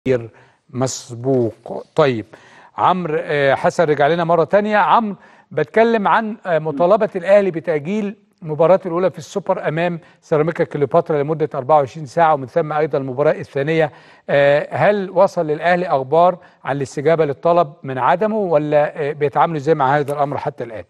غير مسبوق طيب عمرو آه، حسن رجع لنا مره تانية عمرو بتكلم عن آه، مطالبه الاهلي بتاجيل مباراته الاولى في السوبر امام سيراميكا كليوباترا لمده 24 ساعه ومن ثم ايضا المباراه الثانيه آه، هل وصل للاهلي اخبار عن الاستجابه للطلب من عدمه ولا آه، بيتعاملوا ازاي مع هذا الامر حتى الان؟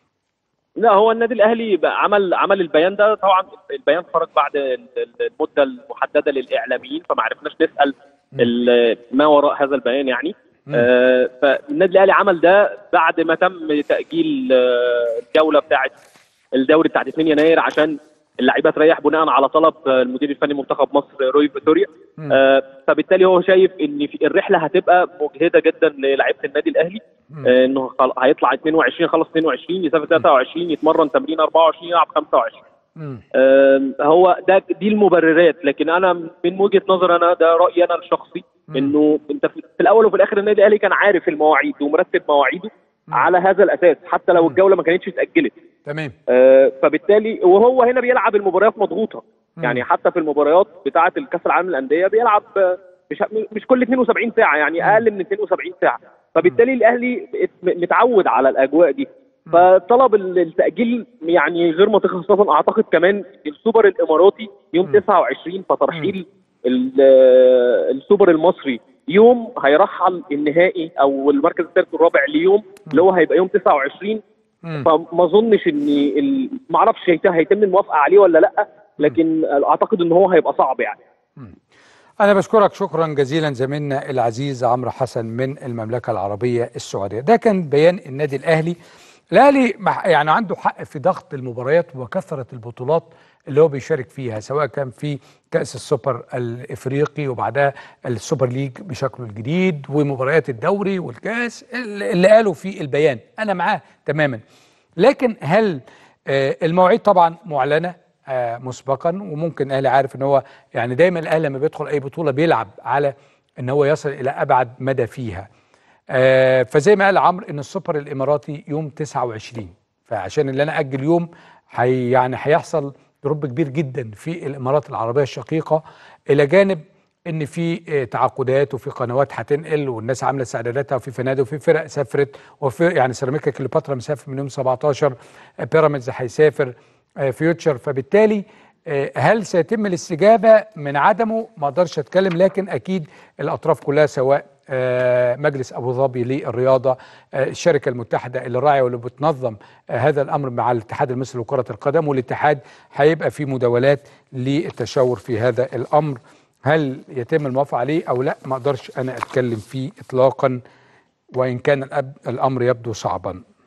لا هو النادي الاهلي بقى عمل عمل البيان ده طبعا البيان خرج بعد ال- ال- المده المحدده للاعلاميين فما عرفناش نسال ال- ما وراء هذا البيان يعني آه فالنادي الاهلي عمل ده بعد ما تم تاجيل آه، الجوله بتاعه الدوري بتاعت 2 يناير عشان اللعيبه تريح بناء على طلب آه، المدير الفني منتخب مصر روي فيتوريا آه فبالتالي هو شايف ان في الرحله هتبقى مجهده جدا للاعيبه النادي الاهلي آه انه خل- هيطلع 22 خلص 22 يسافر 23 يتمرن تمرين 24 يلعب 25 مم. آم، هو ده دي المبررات لكن انا من وجهه نظر انا ده رايي انا الشخصي انه انت في في الاول وفي الاخر النادي الاهلي كان عارف المواعيد ومرتب مواعيده على هذا الاساس حتى لو الجوله ما كانتش اتاجلت تمام آه، فبالتالي وهو هنا بيلعب المباريات مضغوطه يعني حتى في المباريات بتاعه الكاس العالم للانديه بيلعب آه، مش مش كل 72 ساعه يعني اقل من 72 ساعه فبالتالي الاهلي ات- متعود على الاجواء دي فطلب ال- التاجيل يعني غير منطقي خاصه اعتقد كمان السوبر الاماراتي يوم 29 فترحيل ال- آه، السوبر المصري يوم هيرحل النهائي او المركز الثالث والرابع ليوم اللي هو هيبقى يوم 29 مم. فما اظنش ان ال- ما اعرفش هيت- هيتم الموافقه عليه ولا لا لكن اعتقد ان هو هيبقى صعب يعني أنا بشكرك شكرا جزيلا زميلنا العزيز عمرو حسن من المملكة العربية السعودية ده كان بيان النادي الأهلي الأهلي مح- يعني عنده حق في ضغط المباريات وكثرة البطولات اللي هو بيشارك فيها سواء كان في كأس السوبر الإفريقي وبعدها السوبر ليج بشكله الجديد ومباريات الدوري والكأس اللي اللي قالوا في البيان أنا معاه تماما لكن هل آه، المواعيد طبعا معلنه آه، مسبقا وممكن الاهلي عارف ان هو يعني دايما الاهلي لما بيدخل اي بطوله بيلعب على ان هو يصل الى ابعد مدى فيها آه، فزي ما قال عمرو ان السوبر الاماراتي يوم 29 فعشان اللي انا اجل يوم حي يعني هيحصل دروب كبير جدا في الامارات العربيه الشقيقه الى جانب ان في آه، تعاقدات وفي قنوات هتنقل والناس عامله استعداداتها وفي فنادق وفي فرق سافرت وفي يعني سيراميكا كليوباترا مسافر من يوم 17 آه، بيراميدز هيسافر آه، فيوتشر فبالتالي آه، هل سيتم الاستجابه من عدمه ما اقدرش اتكلم لكن اكيد الاطراف كلها سواء آه، مجلس ابو ظبي للرياضه آه، الشركه المتحده اللي راعيه واللي بتنظم آه، هذا الامر مع الاتحاد المصري لكره القدم والاتحاد هيبقى في مداولات للتشاور في هذا الامر هل يتم الموافقه عليه او لا ما اقدرش انا اتكلم فيه اطلاقا وان كان الأب- الامر يبدو صعبا